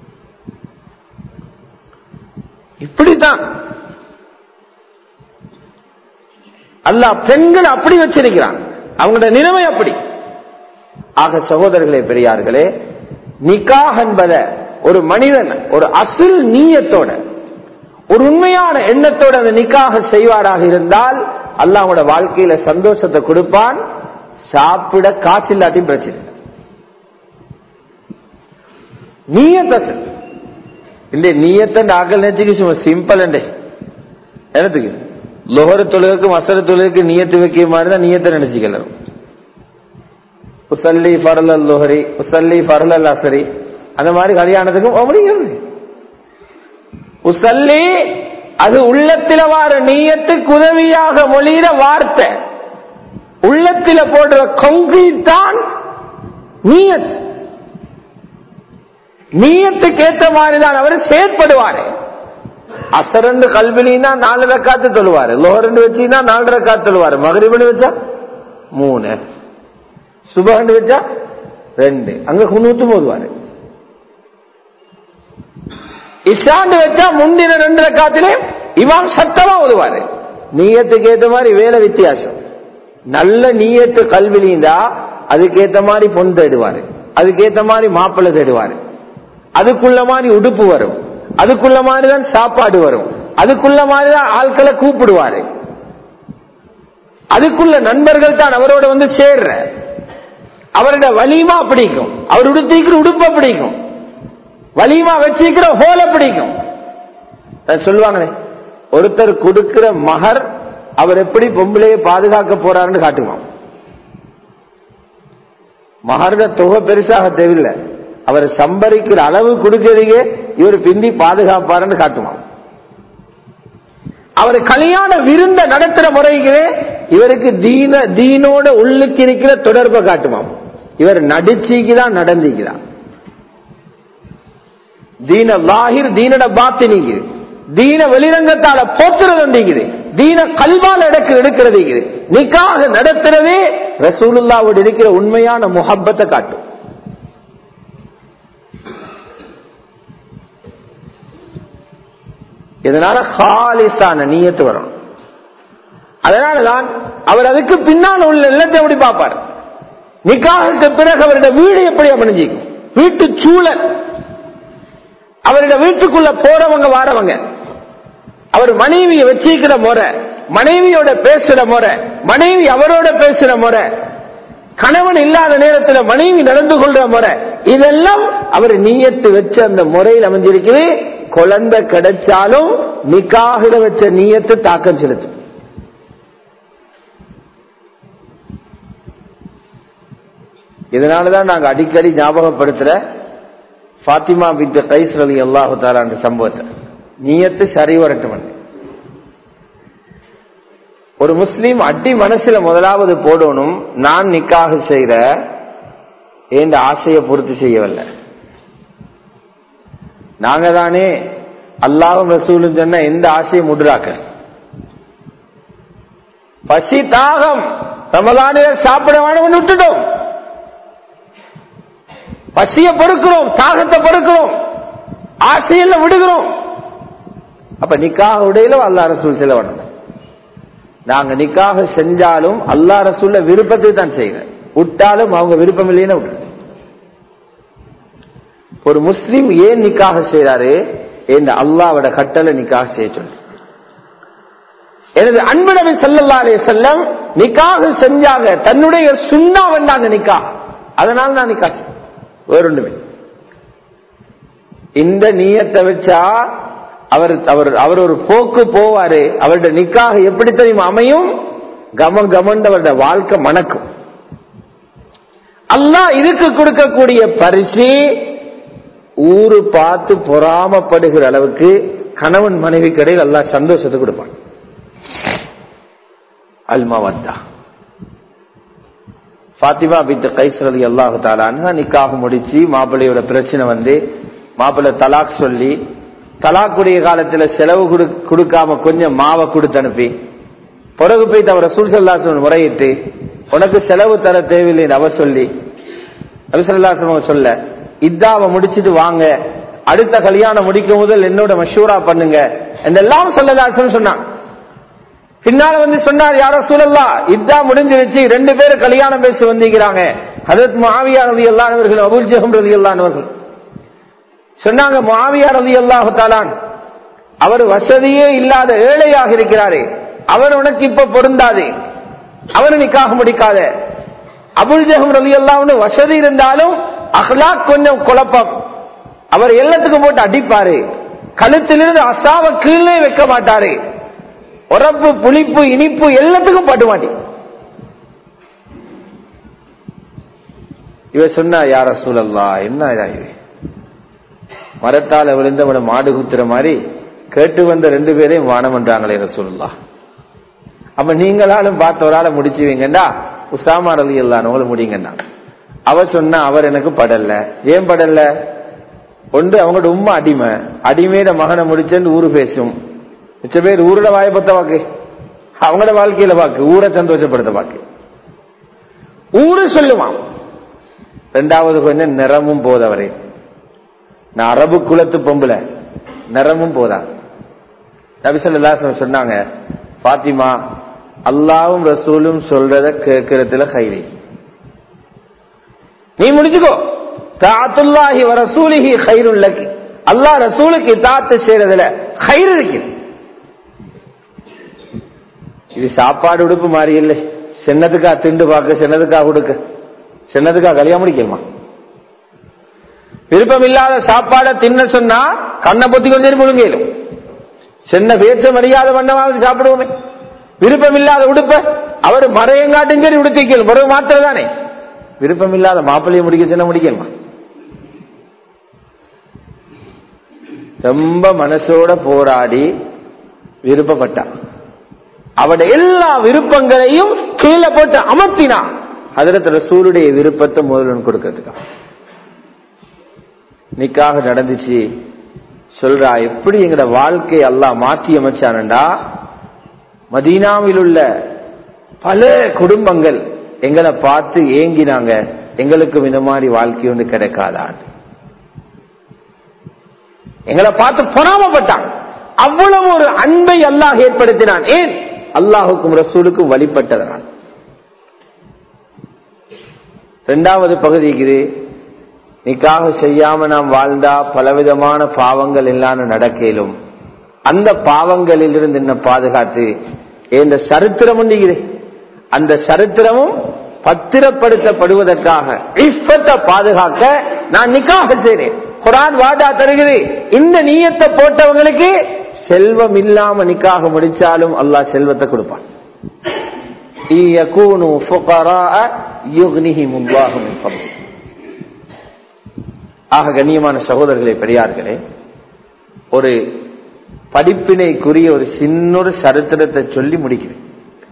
இப்படித்தான் அல்லாஹ் பெண்கள் அப்படி வச்சிருக்கிறான் அவங்களோட நிலைமை அப்படி ஆக சகோதரர்களே பெரியார்களே நிக்காஹ் என்பத ஒரு மனிதன் ஒரு அசில் நீயத்தோட ஒரு உண்மையான எண்ணத்தோட அந்த நிக்காக செய்வாராக இருந்தால் அல்லாஹோட வாழ்க்கையில சந்தோஷத்தை கொடுப்பான் சாப்பிட காசு இல்லாட்டியும் பிரச்சனை இல்லை. நீயத்தை இந்த நீயத்தை நாங்கள் நினைச்சுக்கு சும்மா சிம்பிள் அண்டே என்னத்துக்கு லோஹர தொழுகைக்கு மசர தொழுகைக்கு நீயத்து வைக்கிற மாதிரி தான் நீயத்தை நினைச்சுக்கலாம் உசல்லி ஃபரல் லோஹரி உசல்லி ஃபரல் அல் அசரி அந்த மாதிரி கல்யாணத்துக்கும் அப்படிங்கிறது உசல்லி அது உள்ளத்தில வார நீயத்துக்கு உதவியாக மொழியிற வார்த்தை உள்ளத்தில போடுற கொங்கிட் தான் நீயத் நீயத்துக்கு ஏற்ற மாதிரி தான் அவர் செயற்படுவாரு அசரண்டு கல்வினா நாலு ரக்காத்து தொழுவாரு லோஹரண்டு வச்சீங்கன்னா நாலு ரக்காத்து தொழுவாரு மகரிபண்டு வச்சா மூணு சுபகண்டு வச்சா ரெண்டு அங்க குணூத்து போதுவாரு இஷாண்டு வச்சா முந்தின ரெண்டு ரக்காத்திலே இமாம் சத்தமா ஓதுவாரு நீயத்துக்கு ஏத்த மாதிரி வேலை வித்தியாசம் நல்ல நீயத்து கல்விலிந்தா அதுக்கேத்த மாதிரி பொன் தேடுவாரு அதுக்கேத்த மாதிரி மாப்பிள்ளை தேடுவாரு அதுக்குள்ள மாதிரி உடுப்பு வரும் அதுக்குள்ள மாதிரி தான் சாப்பாடு வரும் அதுக்குள்ள மாதிரி தான் ஆட்களை கூப்பிடுவாரு அதுக்குள்ள நண்பர்கள் தான் அவரோட வந்து சேர்ற அவரோட வலிமா பிடிக்கும் அவர் உடுத்திக்கிற உடுப்ப பிடிக்கும் வலிமா வச்சிருக்கிற ஹோல பிடிக்கும் அதான் சொல்லுவாங்களே ஒருத்தர் கொடுக்கிற மகர் அவர் எப்படி பொம்பளையை பாதுகாக்க போறாருன்னு காட்டுவான் மகர்த தொகை பெருசாக தேவையில்லை அவர் சம்பரிக்கிற அளவு கொடுக்கறதுக்கே இவர் பிந்தி பாதுகாப்பாருன்னு காட்டுவான் அவர் கல்யாண விருந்த நடத்துற முறைக்கு இவருக்கு தீன தீனோட உள்ளுக்கு இருக்கிற தொடர்பை காட்டுவான் இவர் நடிச்சிக்குதான் நடந்திக்கிறான் தீன லாகிர் தீனட பாத்தினிக்கு தீன வெளிரங்கத்தால போத்துறது ஒன்றிக்குது தீன கல்வால் எடுக்க எடுக்கிறது நிக்காக நடத்துறதே ரசூலுல்லாவோடு இருக்கிற உண்மையான முஹப்பத்தை காட்டும் இதனால ஹாலிசான நீயத்து வரும் அதனாலதான் அவர் அதுக்கு பின்னால் உள்ள இல்லத்தை எப்படி பார்ப்பார் நிக்காகுக்கு பிறகு அவருடைய வீடு எப்படி அமைஞ்சிக்கும் வீட்டு சூழல் அவருடைய வீட்டுக்குள்ள போறவங்க வாரவங்க அவர் மனைவியை வச்சிருக்கிற முறை மனைவியோட பேசுற முறை மனைவி அவரோட பேசுற முறை கணவன் இல்லாத நேரத்தில் மனைவி நடந்து கொள்ற முறை இதெல்லாம் அவர் நீயத்து வச்ச அந்த முறையில் அமைஞ்சிருக்குது குழந்தை கிடைச்சாலும் நிக்காகில வச்ச நீயத்து தாக்கம் செலுத்தும் இதனாலதான் நாங்க அடிக்கடி ஞாபகப்படுத்துற பாத்திமா பின் கைஸ் அலி அல்லாஹு தாலா அந்த சம்பவத்தை நீயத்து சரி வரட்டும் ஒரு முஸ்லீம் அடி மனசுல முதலாவது போடணும் நான் நிக்காக செய்யற இந்த ஆசையை பூர்த்தி செய்யவில்லை நாங்க தானே அல்லாஹும் ரசூலும் சொன்ன எந்த ஆசையை முடுறாக்க பசி தாகம் ரமலானில சாப்பிட வேணும் விட்டுட்டோம் பசிய பொறுக்கிறோம் தாகத்தை பொறுக்கிறோம் ஆசையில விடுகிறோம் அப்ப நிக்காக உடையில அல்லா ரசூல் செல்ல வேணும் நாங்க நிக்காக செஞ்சாலும் அல்லா ரசூல்ல விருப்பத்தை தான் செய்யறேன் விட்டாலும் அவங்க விருப்பம் இல்லைன்னு விட்டு ஒரு முஸ்லீம் ஏன் நிக்காக செய்யறாரு இந்த அல்லாவோட கட்டளை நிக்காக செய்ய சொல்லு எனது அன்பு நபி சல்லல்லா அலே செல்லம் நிக்காக செஞ்சாங்க தன்னுடைய சுண்ணா வந்தாங்க நிக்கா அதனால நான் நிக்கா வேறொன்றுமே இந்த நீயத்தை வச்சா அவர் அவர் அவர் ஒரு போக்கு போவாரு அவருடைய நிக்காக எப்படி தெரியுமா அமையும் கம கமன் அவருடைய வாழ்க்கை மணக்கும் அல்லாஹ் இதுக்கு கொடுக்கக்கூடிய பரிசு ஊரு பார்த்து பொறாமப்படுகிற அளவுக்கு கணவன் மனைவி கடையில் அல்லாஹ் சந்தோஷத்தை கொடுப்பான் அல்மா வந்தா பாத்திமா பித்த கைசரலி அல்லாஹு தாலான்னு நிக்காக முடிச்சு மாப்பிள்ளையோட பிரச்சனை வந்து மாப்பிள்ளை தலாக் சொல்லி தலாக்குடைய காலத்துல செலவு கொடுக்காம கொஞ்சம் மாவை கொடுத்து அனுப்பி பிறகு போய் தவிர சூழ்சல்லாசன் முறையிட்டு உனக்கு செலவு தர தேவையில்லைன்னு அவ சொல்லி நபிசல்லாசன் சொல்ல இதாவை முடிச்சிட்டு வாங்க அடுத்த கல்யாணம் முடிக்கும் முதல் என்னோட மஷூரா பண்ணுங்க என்றெல்லாம் சொல்லதாசன் சொன்னான் பின்னால வந்து சொன்னார் யார சூழல்லா இதான் முடிஞ்சிருச்சு ரெண்டு பேரும் கல்யாணம் பேசி வந்திருக்கிறாங்க ஹதரத் மாவியா ரதி அல்லானவர்கள் அபுல் ஜஹம் ரதி அல்லானவர்கள் சொன்னாங்க மாவியா ரதி அல்லாஹு தாலான் அவர் வசதியே இல்லாத ஏழையாக இருக்கிறாரே அவர் உனக்கு இப்ப பொருந்தாது அவர் நிக்காக முடிக்காத அபுல் ஜஹம் ரதி அல்லாஹ்னு வசதி இருந்தாலும் அஹ்லாக் கொஞ்சம் குழப்பம் அவர் எல்லாத்துக்கும் போட்டு அடிப்பாரு கழுத்திலிருந்து அசாவ கீழே வைக்க மாட்டாரு உரப்பு புளிப்பு இனிப்பு எல்லாத்துக்கும் பட்டு மாட்டி இவ சொன்னா யார சூழல்லா என்ன இதா இது மரத்தால விழுந்தவன மாடு குத்துற மாதிரி கேட்டு வந்த ரெண்டு பேரையும் வானம் பண்றாங்களே ரசூலுல்லா அப்ப நீங்களாலும் பார்த்த ஒரு ஆளை முடிச்சுவீங்கண்டா உசாமா ரலி எல்லானவங்கள முடியுங்கண்டா அவ சொன்னா அவர் எனக்கு படல ஏன் படல ஒன்று அவங்களோட உண்மை அடிமை அடிமையிட மகனை முடிச்சேன்னு ஊரு பேசும் மிச்ச பேர் ஊரோட வாய்ப்பத்த வாக்கு அவங்களோட வாழ்க்கையில வாக்கு ஊரை சந்தோஷப்படுத்த வாக்கு ஊரு சொல்லுவான் ரெண்டாவது கொஞ்சம் நிறமும் போதவரே நான் அரபு குலத்து பொம்புல நிறமும் போதா நபிசல்லா சொன்னாங்க பாத்திமா அல்லாவும் ரசூலும் சொல்றத கேட்கறதுல கைரி நீ முடிச்சுக்கோ தாத்துல்லாஹி வ ரசூலிஹி கைருல்லக்கு அல்லாஹ் ரசூலுக்கு தாத்து செய்யறதுல கயிறு இருக்கு இது சாப்பாடு உடுப்பு மாதிரி இல்லை சின்னதுக்கா திண்டு பார்க்க சின்னதுக்கா கொடுக்க சின்னதுக்கா கல்யாணம் முடிக்கணுமா விருப்பம் இல்லாத சாப்பாடை தின்ன சொன்னா கண்ணை பொத்தி கொஞ்சம் முழுங்கிடும் சின்ன பேச்ச மரியாதை பண்ணவாவது சாப்பிடுவோமே விருப்பம் இல்லாத உடுப்ப அவர் மறையங்காட்டும் சரி உடுத்திக்கணும் பிறகு மாத்திரம் தானே விருப்பம் இல்லாத மாப்பிள்ளையை முடிக்க சொன்ன முடிக்கணுமா ரொம்ப மனசோட போராடி விருப்பப்பட்டான் அவட எல்லா விருப்பங்களையும் கீழே போட்டு அமர்த்தினான் அதில் ரசூலுடைய விருப்பத்தை முதல்வன் கொடுக்கறதுக்கா நிக்காக நடந்துச்சு சொல்றா எப்படி எங்கட வாழ்க்கை எல்லாம் மாற்றி அமைச்சானண்டா மதீனாவில் உள்ள பல குடும்பங்கள் எங்களை பார்த்து ஏங்கினாங்க எங்களுக்கு இந்த மாதிரி வாழ்க்கை ஒன்று கிடைக்காதான் எங்களை பார்த்து பொறாமப்பட்டான் அவ்வளவு ஒரு அன்பை அல்லாஹ் ஏற்படுத்தினான் ஏன் அல்லாஹுக்கும் ரசூலுக்கும் வழிபட்டதனால் இரண்டாவது பகுதிக்கு நிக்காக செய்யாம நாம் வாழ்ந்தா பலவிதமான பாவங்கள் எல்லாம் நடக்கலும் அந்த பாவங்களில் இருந்து என்ன பாதுகாத்து இந்த சரித்திரம் அந்த சரித்திரமும் பத்திரப்படுத்தப்படுவதற்காக இஃபத்தை பாதுகாக்க நான் நிக்காக செய்றேன் குரான் வாடா தருகிறது இந்த நீயத்தை போட்டவங்களுக்கு செல்வம் இல்லாம நிக்காக முடிச்சாலும் அல்லாஹ் செல்வத்தை கொடுப்பான் ஆக கண்ணியமான சகோதரர்களே பெரியார்களே ஒரு படிப்பினைக்குரிய ஒரு சின்ன ஒரு சரித்திரத்தை சொல்லி முடிக்கிறேன்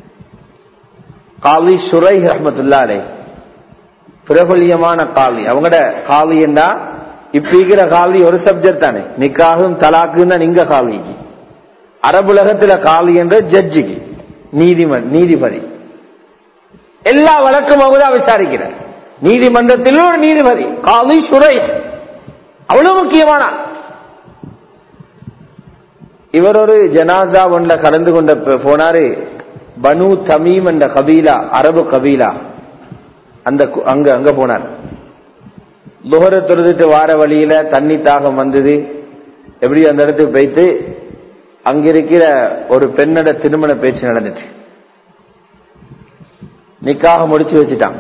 காலி சுரை ரஹமத்துல்லாலே பிரபல்யமான காலி அவங்களோட காலி என்றா இப்ப இருக்கிற காலி ஒரு சப்ஜெக்ட் தானே நிக்காகும் தலாக்கும் தான் இங்க காலிக்கு அரபுலகத்துல காலி என்ற ஜட்ஜிக்கு நீதிமன் நீதிபதி எல்லா வழக்கும் அவங்க தான் விசாரிக்கிறார் நீதிமன்றத்தில் ஒரு நீதிபதி காலி சுரை அவ்வளவு முக்கியமான இவர் ஒரு ஜனாசா ஒன்ல கலந்து கொண்ட போனாரு பனு தமீம் என்ற கபீலா அரபு கபீலா அந்த அங்க அங்க போனார் துகர தொழுதுட்டு வார வழியில தண்ணி தாகம் வந்தது எப்படி அந்த இடத்துக்கு போயிட்டு அங்க இருக்கிற ஒரு பெண்ணோட திருமண பேச்சு நடந்துச்சு நிக்காக முடிச்சு வச்சுட்டான்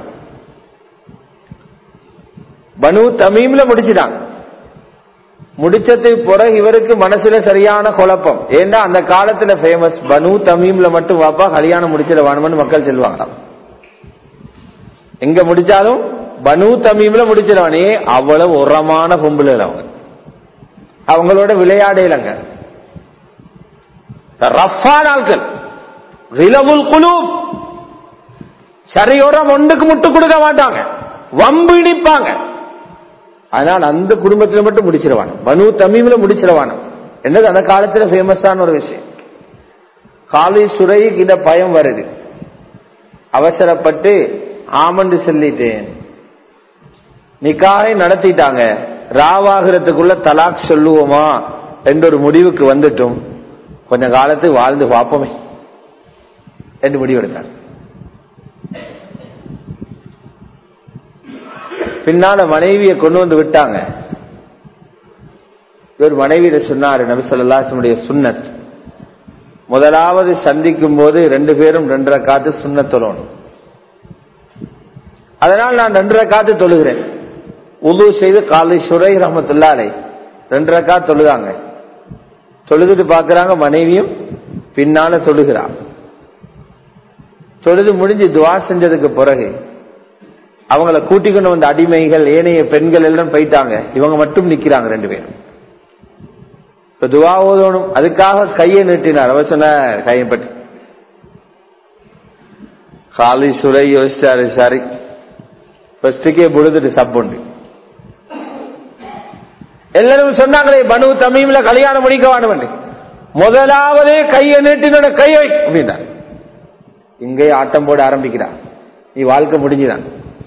பனு தமீம்ல முடிச்சுட்டான் முடிச்சதுக்கு பிறகு இவருக்கு மனசுல சரியான குழப்பம் ஏன்னா அந்த காலத்துல ஃபேமஸ் பனு தமீம்ல மட்டும் வாப்பா கல்யாணம் முடிச்சிட வேணும்னு மக்கள் சொல்லுவாங்களாம் எங்க முடிச்சாலும் பனு தமீம்ல முடிச்சிடவானே அவ்வளவு உரமான பொம்புல அவங்க அவங்களோட விளையாடையிலங்க ரஃபான ஆட்கள் ரிலவுல் குழு சரியோரம் ஒன்றுக்கு முட்டு கொடுக்க மாட்டாங்க வம்பு இடிப்பாங்க அதனால் அந்த குடும்பத்தில் மட்டும் முடிச்சிருவான் பனு தமீம்ல முடிச்சிருவான் என்னது அந்த காலத்துல ஃபேமஸான ஒரு விஷயம் காலி சுரைக்கு இந்த பயம் வருது அவசரப்பட்டு ஆமண்டு சொல்லிட்டேன் நிக்காயை நடத்திட்டாங்க ராவாகிறதுக்குள்ள தலாக் சொல்லுவோமா என்ற ஒரு முடிவுக்கு வந்துட்டும் கொஞ்ச காலத்துக்கு வாழ்ந்து பார்ப்போமே என்று முடிவெடுத்தார் பின்னால மனைவியை கொண்டு வந்து விட்டாங்க இவர் மனைவியிட சொன்னாரு நபிசல்லாசனுடைய சுன்னத் முதலாவது சந்திக்கும் போது ரெண்டு பேரும் ரெண்டரை காத்து சுண்ணத் தொழணும் அதனால் நான் ரெண்டரை காத்து தொழுகிறேன் உது செய்து காலை சுரை ரஹமத்துல்லாலை ரெண்டரை காத்து தொழுதாங்க தொழுதுட்டு பாக்குறாங்க மனைவியும் பின்னால தொழுகிறான் தொழுது முடிஞ்சு துவா செஞ்சதுக்கு பிறகு அவங்கள கூட்டிக் கொண்டு வந்த அடிமைகள் ஏனைய பெண்கள் எல்லாம் போயிட்டாங்க இவங்க மட்டும் நிக்கிறாங்க ரெண்டு பேரும் இப்ப துவா ஓதணும் அதுக்காக கையை நீட்டினார் அவர் சொன்னார் கையை பற்றி காலி சுரை யோசிச்சாரு சரி ஃபர்ஸ்டுக்கே பொழுதுட்டு சப்புண்டு எல்லாரும் சொன்னாங்களே பனு தமிழ்ல கல்யாணம் முடிக்க வேண்டும் முதலாவதே கையை நீட்டினோட கையை அப்படின்னா இங்கே ஆட்டம் போட ஆரம்பிக்கிறான் நீ வாழ்க்கை முடிஞ்சுதான்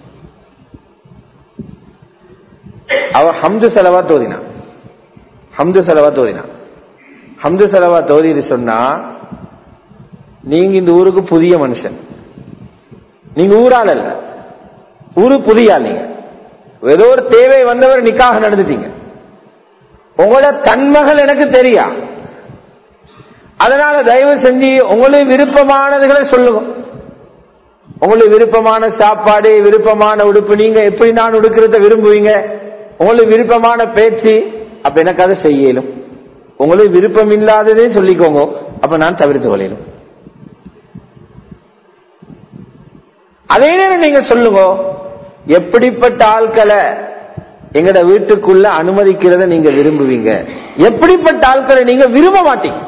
அவ ஹம்து செலவா தோதினான் ஹம்து செலவா தோதினான் ஹம்து செலவா தோதிட்டு சொன்னா நீங்க இந்த ஊருக்கு புதிய மனுஷன் நீங்க ஊரால் அல்ல ஊரு புதியா நீங்க ஏதோ ஒரு தேவை வந்தவர் நிக்காக நடந்துட்டீங்க உங்களோட தன்மகள் எனக்கு தெரியா அதனால தயவு செஞ்சு உங்களுக்கு விருப்பமானதுகளை சொல்லுங்க உங்களுக்கு விருப்பமான சாப்பாடு விருப்பமான உடுப்பு நீங்க எப்படி நான் உடுக்கிறத விரும்புவீங்க உங்களுக்கு விருப்பமான பேச்சு அப்ப எனக்கு அதை செய்யலும் உங்களுக்கு விருப்பம் இல்லாததே சொல்லிக்கோங்க அப்ப நான் தவிர்த்து கொள்ளையிலும் அதே நேரம் நீங்க சொல்லுங்க எப்படிப்பட்ட ஆட்களை எங்கட வீட்டுக்குள்ள அனுமதிக்கிறத நீங்க விரும்புவீங்க எப்படிப்பட்ட ஆட்களை நீங்க விரும்ப மாட்டீங்க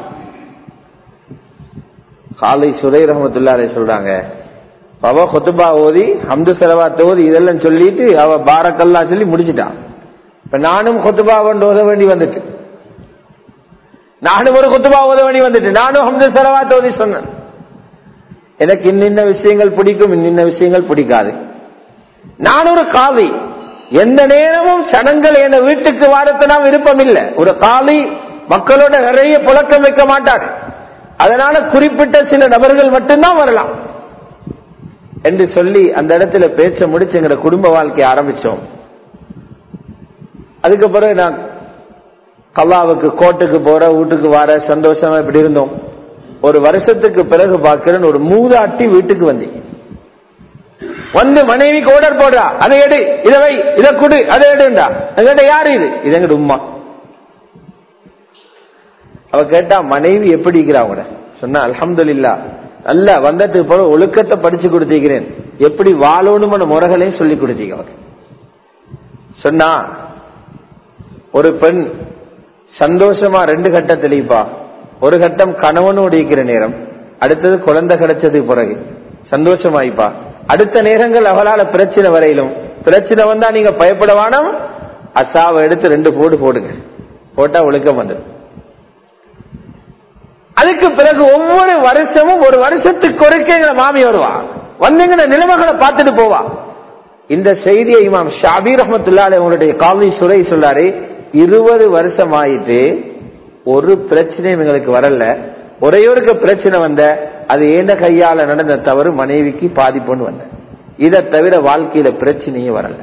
காலை சுதை ரஹமத்துல்லாலே சொல்றாங்க அவ கொத்துபா ஓதி ஹம்து செலவா ஓதி இதெல்லாம் சொல்லிட்டு அவ பாரக்கல்லாம் சொல்லி முடிச்சிட்டான் இப்ப நானும் கொத்துபா கொண்டு ஓத வேண்டி வந்துட்டு நானும் ஒரு கொத்துபா ஓத வேண்டி வந்துட்டு நானும் ஹம்து செலவா ஓதி சொன்னேன் எனக்கு இன்னின்ன விஷயங்கள் பிடிக்கும் இன்னின்ன விஷயங்கள் பிடிக்காது நான் ஒரு காவி எந்த நேரமும் சனங்கள் என வீட்டுக்கு வாரத்தினா விருப்பம் இல்லை ஒரு காவி மக்களோட நிறைய புழக்கம் வைக்க மாட்டார் அதனால குறிப்பிட்ட சில நபர்கள் மட்டும்தான் வரலாம் என்று சொல்லி அந்த இடத்துல பேச்ச முடிச்சு எங்க குடும்ப வாழ்க்கையை ஆரம்பிச்சோம் அதுக்கு பிறகு நான் கல்லாவுக்கு கோட்டுக்கு போற வீட்டுக்கு வர சந்தோஷமா இப்படி இருந்தோம் ஒரு வருஷத்துக்கு பிறகு பார்க்கிறேன் ஒரு மூதாட்டி வீட்டுக்கு வந்தீங்க வந்து மனைவிக்கு ஓடர் போடுறா அதை எடு இதை வை இதை கொடு அதை எடுண்டா எங்கிட்ட யாரு இது இது எங்கிட்ட உமா அவ கேட்டா மனைவி எப்படி இருக்கிறா அவங்க சொன்னா அலமதுல்லா நல்ல வந்ததுக்கு போல ஒழுக்கத்தை படிச்சு கொடுத்திருக்கிறேன் எப்படி வாழணும்னு முறைகளையும் சொல்லி கொடுத்தீங்க அவங்க சொன்னா ஒரு பெண் சந்தோஷமா ரெண்டு கட்டம் தெளிப்பா ஒரு கட்டம் கணவனோடு இருக்கிற நேரம் அடுத்தது குழந்தை கிடைச்சதுக்கு பிறகு சந்தோஷமாயிப்பா அடுத்த நேரங்கள் அவளால பிரச்சனை வரையிலும் பிரச்சனை வந்தா நீங்க பயப்பட வேணாம் அசாவை எடுத்து ரெண்டு போடு போடுங்க போட்டா ஒழுக்கம் வந்துடும் அதுக்கு பிறகு ஒவ்வொரு வருஷமும் ஒரு வருஷத்துக்கு ஒருக்கே எங்களை மாமி வருவா வந்தீங்க நிலைமைகளை பார்த்துட்டு போவா இந்த செய்தியை இமாம் ஷாபீர் ரஹமத்துல்லாலே உங்களுடைய காலனி சுரை சொல்லாரு இருபது வருஷம் ஆயிட்டு ஒரு பிரச்சனையும் எங்களுக்கு வரல ஒரே ஒரு பிரச்சனை வந்த அது ஏந்த கையால நடந்த தவறு மனைவிக்கு பாதிப்புன்னு வந்த இதை தவிர வாழ்க்கையில பிரச்சனையே வரல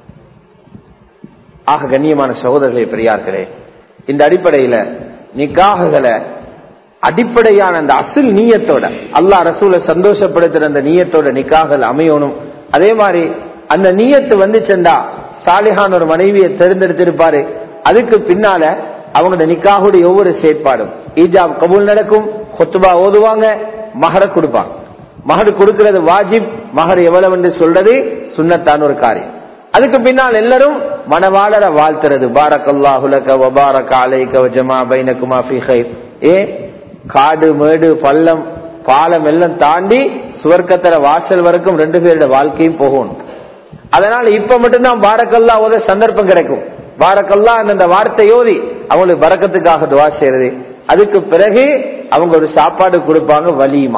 ஆக கண்ணியமான சகோதரர்களே பெரியார்களே இந்த அடிப்படையில நிக்காகங்களை அடிப்படையான அந்த அசில் நீயத்தோட அல்லா ரசூலை சந்தோஷப்படுத்துற அந்த நீயத்தோட நிக்காகல் அமையணும் அதே மாதிரி அந்த நீயத்து வந்து சென்றா சாலிஹான் ஒரு மனைவியை தேர்ந்தெடுத்திருப்பாரு அதுக்கு பின்னால அவங்களோட நிக்காகுடைய ஒவ்வொரு செயற்பாடும் ஈஜாப் கபூல் நடக்கும் கொத்துபா ஓதுவாங்க மகர கொடுப்பாங்க மகர் கொடுக்கிறது வாஜிப் மகர் எவ்வளவு என்று சொல்றது சுண்ணத்தான ஒரு காரியம் அதுக்கு பின்னால் எல்லாரும் மனவாளர வாழ்த்துறது பாரக் அல்லாஹுலக வபாரக் அலைக ஜமா பைனகுமா ஃபி கைர் ஏ காடு மேடு பள்ளம் பாலம் எல்லாம் தாண்டி சுவர்க்கத்தர வாசல் வரைக்கும் ரெண்டு பேரோட வாழ்க்கையும் போகணும் அதனால இப்ப மட்டும்தான் பாரக்கல்லா ஓத சந்தர்ப்பம் கிடைக்கும் பாரக்கல்லா அந்த வார்த்தை ஓதி அவங்களுக்கு பறக்கத்துக்காக துவா செய்யறது அதுக்கு பிறகு அவங்க ஒரு சாப்பாடு கொடுப்பாங்க வலியுமா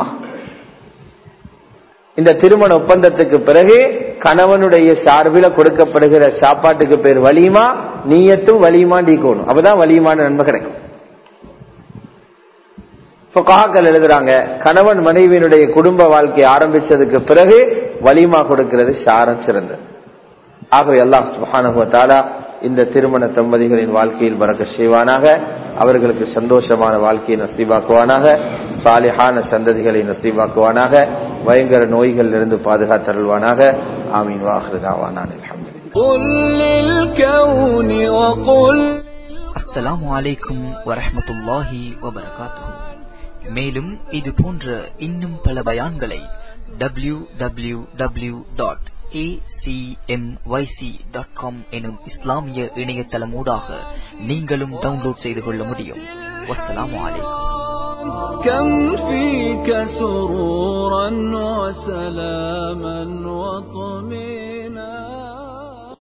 இந்த திருமண ஒப்பந்தத்துக்கு பிறகு கணவனுடைய சார்பில் கொடுக்கப்படுகிற சாப்பாட்டுக்கு பேர் வலியுமா நீயத்தும் வலியுமா நீக்கணும் அப்பதான் வலியுமான நன்மை கிடைக்கும் புகாக்கள் எழுதுறாங்க கணவன் மனைவியினுடைய குடும்ப வாழ்க்கையை ஆரம்பிச்சதுக்கு பிறகு வலிமா கொடுக்கிறது சாரம் சிறந்தது ஆகவே அல்லாஹ் சுப்ஹானஹு வ தஆலா இந்த திருமண தம்பதிகளின் வாழ்க்கையில் பறக்க செய்வானாக அவர்களுக்கு சந்தோஷமான வாழ்க்கையை நசீபாக்குவானாக சாலிஹான சந்ததிகளை நசீபாக்குவானாக பயங்கர நோய்களிலிருந்து பாதுகாத்தருள்வானாக ஆமீன் வாஹ்ருதாவானான் அல்ஹம்துலில்லாஹ் قل للكون وقل அஸ்ஸலாமு அலைக்கும் வரஹ்மத்துல்லாஹி வபரகாத்துஹு மேலும் இது போன்ற இன்னும் பல பயான்களை W W W dot dot com எனும் இஸ்லாமிய இணையதளமூடாக நீங்களும் டவுன்லோட் செய்து கொள்ள முடியும் வஸ்ஸலாமு அலைக்கும் كم فيك سرورا وسلاما وطمئنا